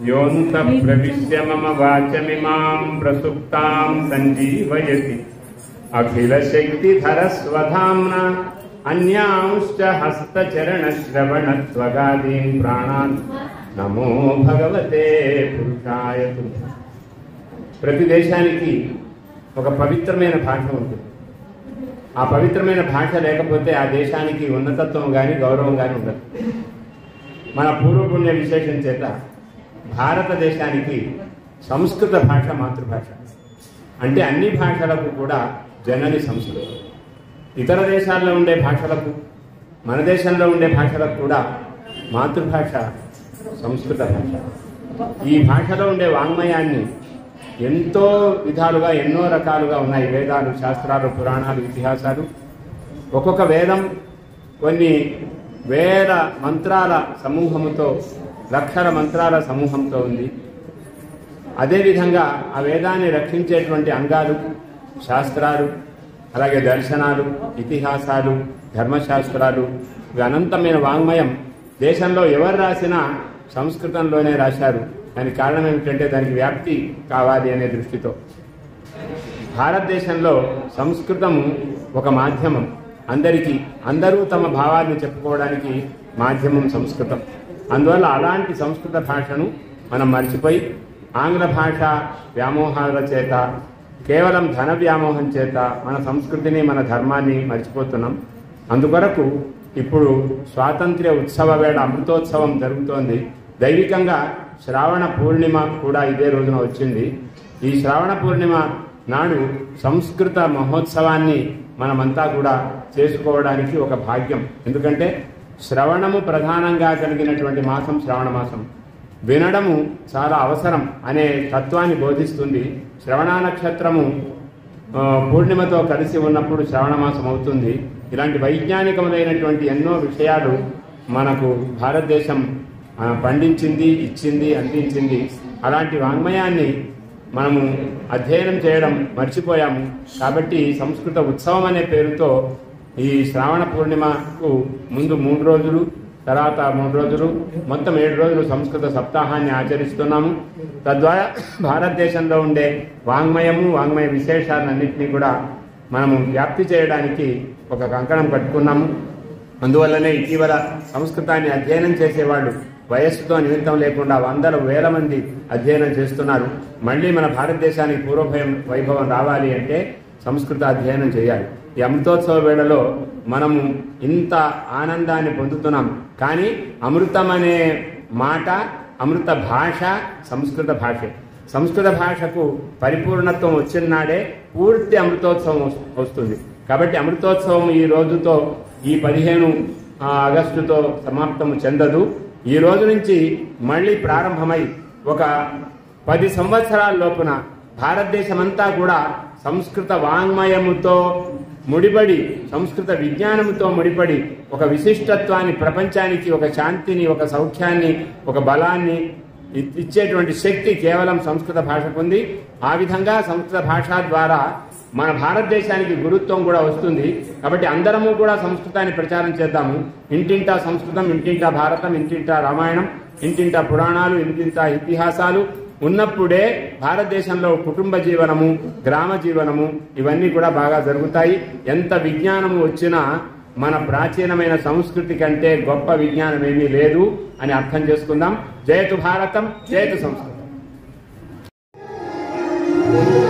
योऽन्तः प्रविश्य मम वाचमिमां प्रसुप्तां सञ्जीवयति अखिलशक्तिधरस्वधाम्ना अन्यांश्च हस्तचरणश्रवणत्वगादीन् प्राणान् నమో భగవతే పురుషాయ తుభ్యం. ప్రతి దేశానికి ఒక పవిత్రమైన భాష ఉంటుంది ఆ పవిత్రమైన భాష లేకపోతే ఆ దేశానికి ఉన్నతత్వం కానీ గౌరవం కానీ ఉండదు మన పూర్వపుణ్య విశేషం చేత భారతదేశానికి సంస్కృత భాష మాతృభాష అంటే అన్ని భాషలకు కూడా జనని సంస్కృతం ఇతర దేశాల్లో ఉండే భాషలకు మన దేశంలో ఉండే భాషలకు కూడా మాతృభాష సంస్కృత భాష ఈ భాషలో ఉండే వాంగ్మయాన్ని ఎంతో విధాలుగా ఎన్నో రకాలుగా ఉన్నాయి వేదాలు శాస్త్రాలు పురాణాలు ఇతిహాసాలు ఒక్కొక్క వేదం కొన్ని వేల మంత్రాల సమూహముతో లక్షల మంత్రాల సమూహంతో ఉంది అదేవిధంగా ఆ వేదాన్ని రక్షించేటువంటి అంగాలు శాస్త్రాలు అలాగే దర్శనాలు ఇతిహాసాలు ధర్మశాస్త్రాలు ఇవి అనంతమైన వాంగ్మయం దేశంలో ఎవరు రాసినా సంస్కృతంలోనే రాశారు దానికి కారణం ఏమిటంటే దానికి వ్యాప్తి కావాలి అనే దృష్టితో భారతదేశంలో సంస్కృతము ఒక మాధ్యమం అందరికీ అందరూ తమ భావాన్ని చెప్పుకోవడానికి మాధ్యమం సంస్కృతం అందువల్ల అలాంటి సంస్కృత భాషను మనం మర్చిపోయి ఆంగ్ల భాష వ్యామోహాల చేత కేవలం ధన వ్యామోహం చేత మన సంస్కృతిని మన ధర్మాన్ని మర్చిపోతున్నాం అందుకొరకు ఇప్పుడు స్వాతంత్ర్య ఉత్సవ వేళ అమృతోత్సవం జరుగుతోంది దైవికంగా శ్రావణ పూర్ణిమ కూడా ఇదే రోజున వచ్చింది ఈ శ్రావణ పూర్ణిమ నాడు సంస్కృత మహోత్సవాన్ని మనమంతా కూడా చేసుకోవడానికి ఒక భాగ్యం ఎందుకంటే శ్రవణము ప్రధానంగా కలిగినటువంటి మాసం శ్రావణ మాసం వినడము చాలా అవసరం అనే తత్వాన్ని బోధిస్తుంది శ్రవణ నక్షత్రము ఆ, పూర్ణిమతో కలిసి ఉన్నప్పుడు శ్రావణ మాసం అవుతుంది ఇలాంటి వైజ్ఞానికములైనటువంటి ఎన్నో విషయాలు మనకు భారతదేశం ఆ, పండించింది ఇచ్చింది అందించింది అలాంటి వాంగ్మయాన్ని మనము అధ్యయనం చేయడం మర్చిపోయాము కాబట్టి సంస్కృత ఉత్సవం అనే పేరుతో ఈ శ్రావణ పూర్ణిమకు ముందు మూడు రోజులు తర్వాత మూడు రోజులు మొత్తం ఏడు రోజులు సంస్కృత సప్తాహాన్ని ఆచరిస్తున్నాము తద్వారా భారతదేశంలో ఉండే వాంగ్మయము వాంగ్మయ విశేషాలన్నింటినీ కూడా మనము వ్యాప్తి చేయడానికి ఒక కంకణం కట్టుకున్నాము అందువల్లనే ఇటీవల సంస్కృతాన్ని అధ్యయనం చేసేవాళ్ళు వయస్సుతో నిమిత్తం లేకుండా వందల వేల మంది అధ్యయనం చేస్తున్నారు మళ్ళీ మన భారతదేశానికి పూర్వభయం వైభవం రావాలి అంటే సంస్కృత అధ్యయనం చేయాలి ఈ అమృతోత్సవ వేళలో మనము ఇంత ఆనందాన్ని పొందుతున్నాం కానీ అమృతం అనే మాట అమృత భాష సంస్కృత భాషే సంస్కృత భాషకు పరిపూర్ణత్వం వచ్చిన నాడే పూర్తి అమృతోత్సవం వస్- వస్తుంది కాబట్టి అమృతోత్సవం ఈ రోజుతో ఈ పదిహేను ఆ, ఆగస్టుతో సమాప్తం చెందదు ఈ రోజు నుంచి మళ్ళీ ప్రారంభమై ఒక పది సంవత్సరాల లోపున భారతదేశమంతా కూడా సంస్కృత వాంగ్మయముతో ముడిపడి సంస్కృత విజ్ఞానముతో ముడిపడి ఒక విశిష్టత్వాన్ని ప్రపంచానికి ఒక శాంతిని ఒక సౌఖ్యాన్ని ఒక బలాన్ని ఇ- ఇచ్చేటువంటి శక్తి కేవలం సంస్కృత భాషకు ఉంది ఆ విధంగా సంస్కృత భాష ద్వారా మన భారతదేశానికి గురుత్వం కూడా వస్తుంది కాబట్టి అందరము కూడా సంస్కృతాన్ని ప్రచారం చేద్దాము ఇంటింటా సంస్కృతం ఇంటింటా భారతం ఇంటింటా రామాయణం ఇంటింటా పురాణాలు ఇంటింటా ఇతిహాసాలు ఉన్నప్పుడే భారతదేశంలో కుటుంబ జీవనము గ్రామ జీవనము ఇవన్నీ కూడా బాగా జరుగుతాయి ఎంత విజ్ఞానము వచ్చినా మన ప్రాచీనమైన సంస్కృతి కంటే గొప్ప విజ్ఞానం ఏమీ లేదు అని అర్థం చేసుకుందాం జయతు భారతం జయతు సంస్కృతం